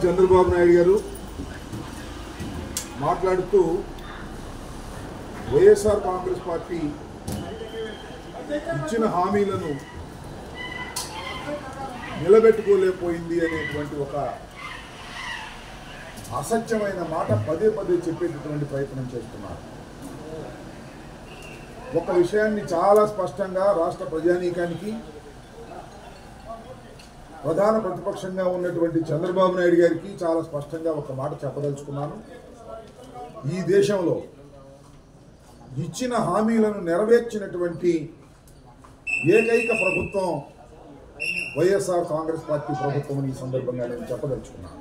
చంద్రబాబు నాయుడు గారు మాట్లాడుతూ వైఎస్ఆర్ కాంగ్రెస్ పార్టీ ఇచ్చిన హామీలను నిలబెట్టుకోలేకపోయింది అనేటువంటి ఒక అసత్యమైన మాట పదే పదే చెప్పేటటువంటి ప్రయత్నం చేస్తున్నారు ఒక విషయాన్ని చాలా స్పష్టంగా రాష్ట్ర ప్రజానీకానికి ప్రధాన ప్రతిపక్షంగా ఉన్నటువంటి చంద్రబాబు నాయుడు గారికి చాలా స్పష్టంగా ఒక మాట చెప్పదలుచుకున్నాను ఈ దేశంలో ఇచ్చిన హామీలను నెరవేర్చినటువంటి ఏకైక ప్రభుత్వం వైఎస్ఆర్ కాంగ్రెస్ పార్టీ ప్రభుత్వం అని ఈ సందర్భంగా నేను చెప్పదలుచుకున్నాను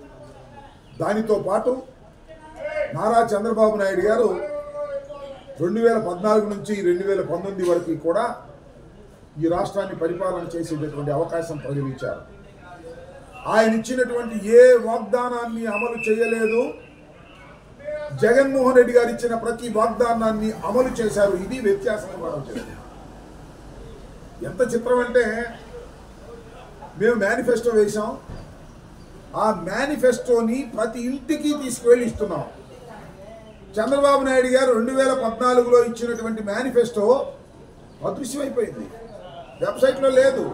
దానితో పాటు నారా చంద్రబాబు నాయుడు గారు రెండు వేల పద్నాలుగు నుంచి రెండు వేల పంతొమ్మిది వరకు కూడా ఈ రాష్ట్రాన్ని పరిపాలన చేసేటటువంటి అవకాశం ప్రజలు ఇచ్చారు ఆయన ఇచ్చినటువంటి ఏ వాగ్దానాన్ని అమలు చేయలేదు జగన్మోహన్ రెడ్డి గారు ఇచ్చిన ప్రతి వాగ్దానాన్ని అమలు చేశారు ఇది వ్యత్యాసం మనం చేస్తున్నాం ఎంత చిత్రం అంటే మేము మేనిఫెస్టో వేశాం ఆ మేనిఫెస్టోని ప్రతి ఇంటికి తీసుకువెళ్ళి ఇస్తున్నాం చంద్రబాబు నాయుడు గారు రెండు వేల పద్నాలుగులో ఇచ్చినటువంటి మేనిఫెస్టో అదృశ్యమైపోయింది వెబ్సైట్లో లేదు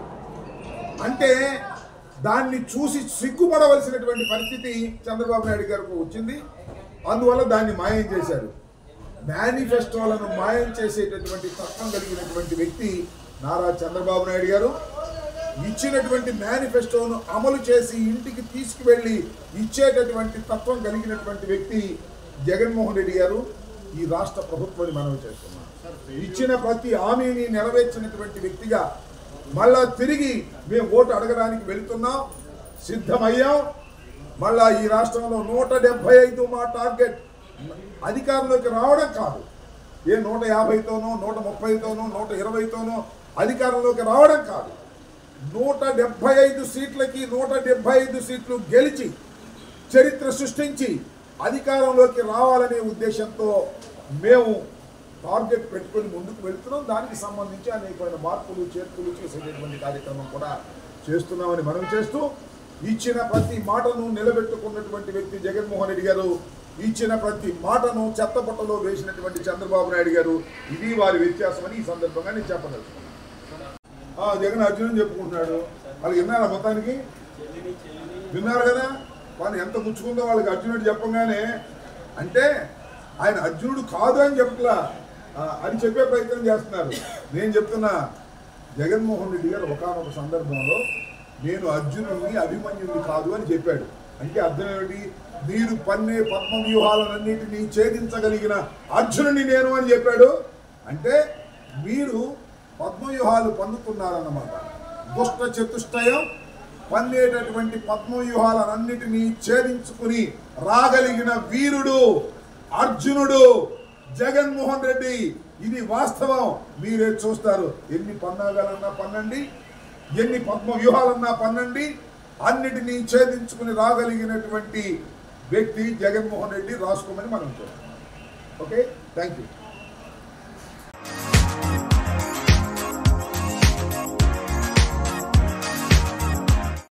అంటే దాన్ని చూసి సిగ్గుపడవలసినటువంటి పరిస్థితి చంద్రబాబు నాయుడు గారికి వచ్చింది అందువల్ల దాన్ని మాయం చేశారు మేనిఫెస్టోలను మాయం చేసేటటువంటి తత్వం కలిగినటువంటి వ్యక్తి నారా చంద్రబాబు నాయుడు గారు ఇచ్చినటువంటి మేనిఫెస్టోను అమలు చేసి ఇంటికి తీసుకువెళ్ళి ఇచ్చేటటువంటి తత్వం కలిగినటువంటి వ్యక్తి జగన్మోహన్ రెడ్డి గారు ఈ రాష్ట్ర ప్రభుత్వాన్ని మనవి చేస్తున్నాం ఇచ్చిన ప్రతి హామీని నెరవేర్చినటువంటి వ్యక్తిగా మళ్ళా తిరిగి మేము ఓటు అడగడానికి వెళుతున్నాం సిద్ధమయ్యాం మళ్ళా ఈ రాష్ట్రంలో నూట డెబ్బై ఐదు మా టార్గెట్ అధికారంలోకి రావడం కాదు ఏ నూట యాభైతోనో నూట ముప్పైతోనో నూట ఇరవైతోనో అధికారంలోకి రావడం కాదు నూట డెబ్బై ఐదు సీట్లకి నూట డెబ్బై ఐదు సీట్లు గెలిచి చరిత్ర సృష్టించి అధికారంలోకి రావాలనే ఉద్దేశంతో మేము టార్గెట్ పెట్టుకొని ముందుకు వెళ్తున్నాం దానికి సంబంధించి అనేకమైన మార్పులు చేర్పులు చేసేటటువంటి కార్యక్రమం కూడా చేస్తున్నామని మనం చేస్తూ ఇచ్చిన ప్రతి మాటను నిలబెట్టుకున్నటువంటి వ్యక్తి జగన్మోహన్ రెడ్డి గారు ఇచ్చిన ప్రతి మాటను చెత్తపట్టలో వేసినటువంటి చంద్రబాబు నాయుడు గారు ఇది వారి వ్యత్యాసం అని ఈ సందర్భంగా నేను చెప్పదలుచుకున్నాను ఆ, జగన్ అర్జున్ చెప్పుకుంటున్నాడు వాళ్ళు విన్నారా మొత్తానికి విన్నారు కదా వాళ్ళు ఎంత ముచ్చుకుందో వాళ్ళకి అర్జునుడు చెప్పగానే అంటే ఆయన అర్జునుడు కాదు అని చెప్పలా ఆ, అని చెప్పే ప్రయత్నం చేస్తున్నారు నేను చెప్తున్నా జగన్మోహన్ రెడ్డి గారు ఒకనొక సందర్భంలో నేను అర్జునుడిని అభిమన్యుడిని కాదు అని చెప్పాడు అంటే అర్థం ఏమిటి మీరు పన్నే పద్మ వ్యూహాలన్నింటినీ ఛేదించగలిగిన అర్జునుడిని నేను అని చెప్పాడు అంటే మీరు పద్మవ్యూహాలు పన్నుతున్నారన్నమాట దుష్ట చతుష్టయం పన్నేటటువంటి పద్మవ్యూహాలన్నిటినీ ఛేదించుకుని రాగలిగిన వీరుడు అర్జునుడు జగన్మోహన్ రెడ్డి ఇది వాస్తవం మీరే చూస్తారు ఎన్ని పన్నాగాలన్నా పన్నండి ఎన్ని పద్మ వ్యూహాలన్నా పన్నండి అన్నిటినీ ఛేదించుకుని రాగలిగినటువంటి వ్యక్తి జగన్మోహన్ రెడ్డి రాసుకోమని మనం చూస్తాం ఓకే థ్యాంక్ యూ